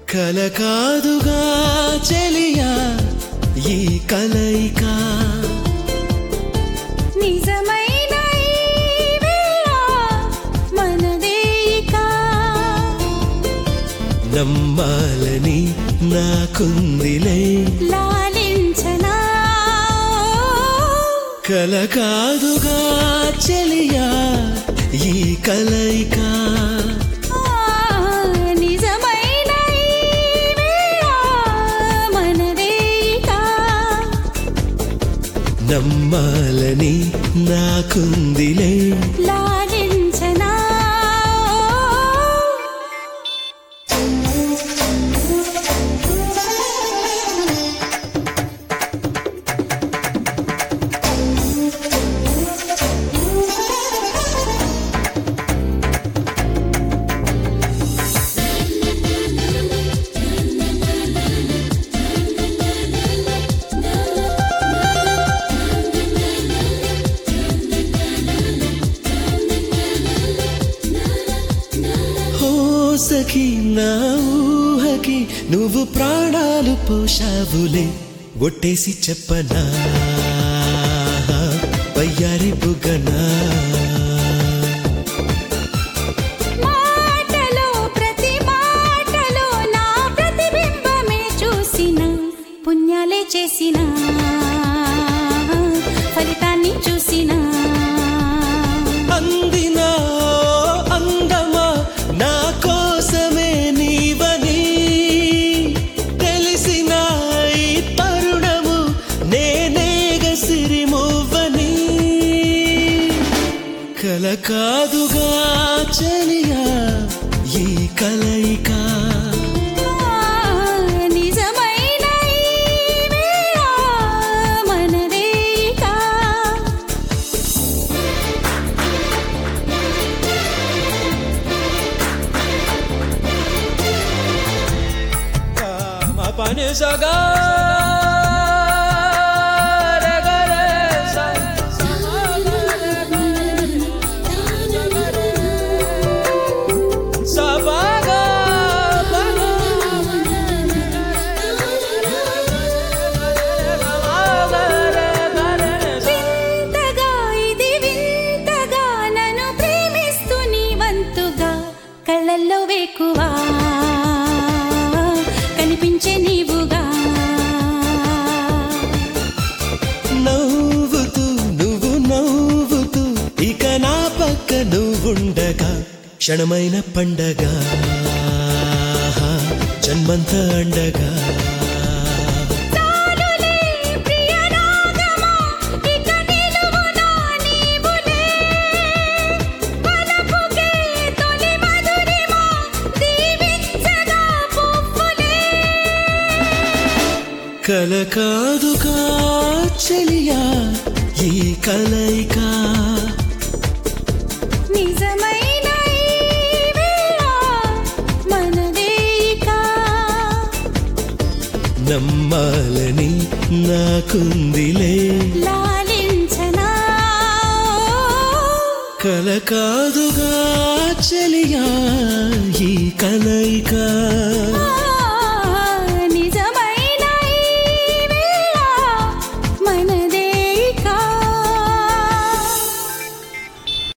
కల కాదుగా చెలియా ఈ కలయిక నిజమైన ఈ వేళ మనదేక నమ్మాలని నాకుందిలే లాలించనా కల కాదుగా చెలియా ఈ కలయిక ఆ, నిజమైన ఈ వేళ మనదేక నమ్మాలని నాకుందిలే లాలించనా ఓ సఖి నా ఊహకి నువ్వు ప్రాణాలు పోషావులే ఒట్టేసి చెప్పనా వయ్యారి బుగనా మాటలో ప్రతి మాటలో నా ప్రతిబింబమే చూసిన పుణ్యాలే చేసిన ఫలితాన్ని చూసిన అందినా అందమా నా కోసమే నీవని తెలిసిన ఈ తరుణము నేనేగ సిరిమువ్వని కల కాదుగా చలియా ఈ కలయిక నిజమైన ఈ వేళ మనదేక మా పని సగా రే గ రే స. స ప గ ప గ. వింతగా ఇది వింతగా నన్ను ప్రేమిస్తూ నీ వంతుగా కళ్ళల్లో వేకువా కనిపించే నీవుగా నవ్వుతూ నువ్వు నవ్వుతూ ఇక నా పక్క నువ్వుండగా క్షణమైన పండగ జన్మంత అండగా చాలులే ప్రియరాగమా ఇక నిలువునా నీవులే పలపుకే తొలి మధురిమా దీవించగా పువ్వులే కల కాదుగా చెలియా ఈ కలయిక నిజమైన ఈ వేళ మనదేక నమ్మాలని నాకుందిలే లాలించనా కల కాదుగా చెలియా ఈ కలయిక